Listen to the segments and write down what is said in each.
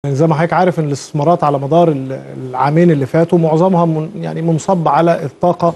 يعني زي ما حضرتك عارف ان الاستثمارات على مدار العامين اللي فاتوا معظمها من يعني منصب على الطاقه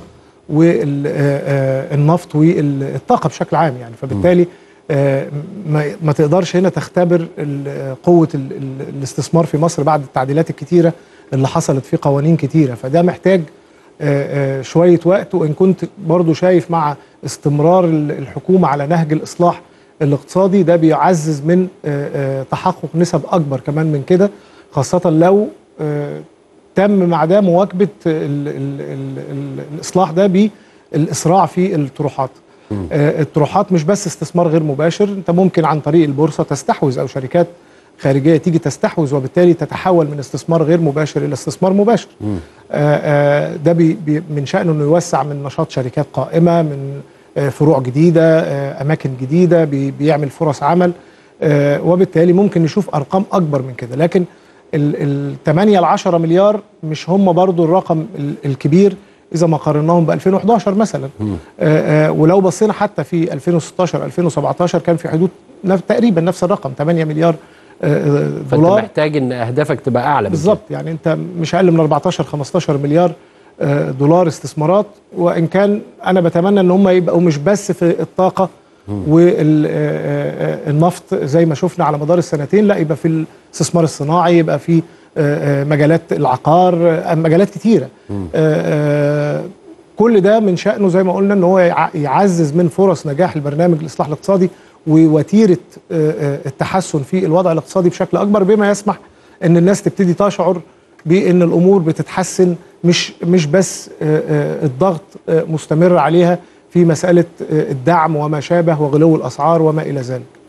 والنفط والطاقه بشكل عام يعني فبالتالي ما تقدرش هنا تختبر قوه الاستثمار في مصر بعد التعديلات الكتيره اللي حصلت في قوانين كتيره فده محتاج شويه وقت وان كنت برضو شايف مع استمرار الحكومه على نهج الاصلاح الاقتصادي ده بيعزز من تحقق نسب اكبر كمان من كده خاصه لو تم مع ده مواكبه ال ال ال الاصلاح ده بالاسراع في الطروحات الطروحات مش بس استثمار غير مباشر انت ممكن عن طريق البورصه تستحوذ او شركات خارجيه تيجي تستحوذ وبالتالي تتحول من استثمار غير مباشر الى استثمار مباشر ده بي بي من شانه انه يوسع من نشاط شركات قائمه من فروع جديده اماكن جديده بيعمل فرص عمل وبالتالي ممكن نشوف ارقام اكبر من كده لكن ال 8 ل 10 مليار مش هم برضو الرقم الكبير اذا ما قارناهم ب 2011 مثلا ولو بصينا حتى في 2016 2017 كان في حدود تقريبا نفس الرقم 8 مليار دولار فانت محتاج ان اهدافك تبقى اعلى بالظبط يعني انت مش اقل من 14 15 مليار دولار استثمارات وان كان انا بتمنى ان هم يبقوا مش بس في الطاقه والنفط زي ما شفنا على مدار السنتين لا يبقى في الاستثمار الصناعي يبقى في مجالات العقار مجالات كتيره كل ده من شأنه زي ما قلنا ان هو يعزز من فرص نجاح البرنامج الاصلاح الاقتصادي ووتيره التحسن في الوضع الاقتصادي بشكل اكبر بما يسمح ان الناس تبتدي تشعر بان الامور بتتحسن مش مش بس الضغط مستمر عليها في مساله الدعم وما شابه وغلو الاسعار وما الى ذلك